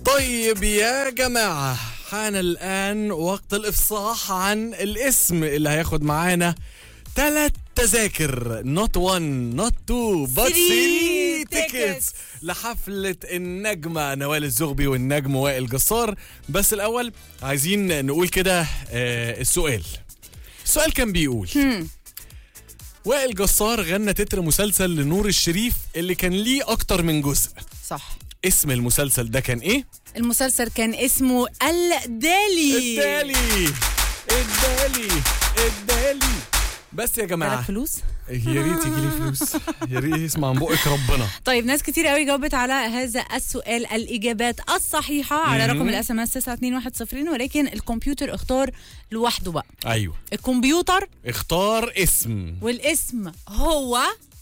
طيب يا جماعة حان الآن وقت الإفصاح عن الاسم اللي هياخد معانا ثلاث تذاكر not one not two but Three three tickets tickets. لحفلة النجمة نوال الزغبي والنجم وائل جسار بس الأول عايزين نقول كده آه السؤال السؤال كان بيقول وائل جسار غنى تتر مسلسل لنور الشريف اللي كان ليه أكتر من جزء صح اسم المسلسل ده كان إيه؟ المسلسل كان اسمه الدالي الدالي الدالي الدالي بس يا جالك جماعه فلوس يا ريت يجي لي فلوس يا ريت يسمع من بقك ربنا طيب ناس كتير قوي جاوبت على هذا السؤال الاجابات الصحيحه على مم. رقم الاس ام اس 92110 ولكن الكمبيوتر اختار لوحده بقى ايوه الكمبيوتر اختار اسم والاسم هو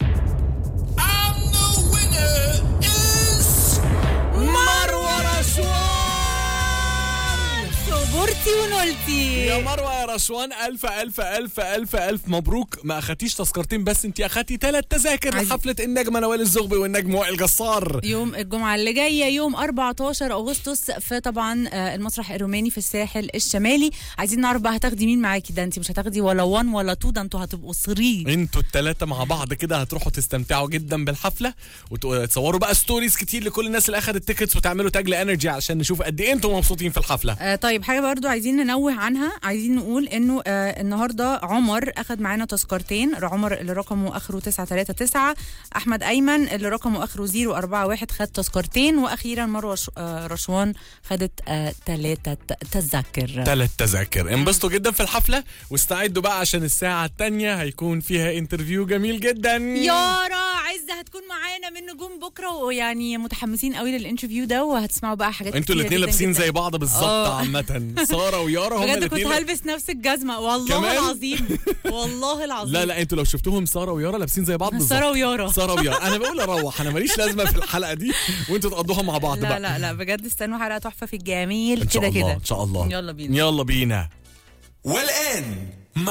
مروه رشوان صبرتي ونولتي يا مروه يا رشوان الف الف الف الف الف مبروك ما اخدتيش تذكرتين بس انت اخدتي ثلاث تذاكر عايز- لحفله النجمه نوال الزغبي والنجم وائل جسار يوم الجمعة اللي جاية يوم 14 أغسطس في طبعا آه، المسرح الروماني في الساحل الشمالي عايزين نعرف بقى هتاخدي مين معاكي ده انت مش هتاخدي ولا 1 ولا 2 ده انتوا هتبقوا 3 انتوا التلاتة مع بعض كده هتروحوا تستمتعوا جدا بالحفله وتصوروا بقى ستوريز كتير لكل الناس اللي اخدت تيكتس وتعملوا تاج لانرجي عشان نشوف قد ايه انتوا مبسوطين في الحفله آه طيب حاجه برضو عايزين ننوه عنها عايزين نقول انه آه النهارده عمر اخد معانا تذكرتين عمر اللي رقمه اخره 939 احمد ايمن اللي رقمه اخره 041 خد تذكرتين واخيرا مروه ش- آه رشوان خدت آه ثلاثه تذاكر ثلاث تذاكر انبسطوا جدا في الحفله واستعدوا بقى عشان الساعه الثانيه هيكون فيها انترفيو جميل جدا يارا عزة هتكون معانا من نجوم بكره ويعني متحمسين قوي للانترفيو ده وهتسمعوا بقى حاجات انتوا كتيرة الاثنين جداً لابسين جداً. زي بعض بالظبط آه. عامه ساره ويارا هم بجد كنت الاثنين هلبس نفس الجزمه والله كمان؟ العظيم والله العظيم لا لا انتوا لو شفتوهم ساره ويارا لابسين زي بعض بالظبط ساره ويارا ساره ويارا انا بقول اروح انا ماليش لازمه في الحلقه دي وانتوا تقضوها مع بعض لا بقى لا لا بجد استنوا حلقه تحفه في الجميل ان شاء كده الله كده ان شاء الله يلا بينا يلا بينا والآن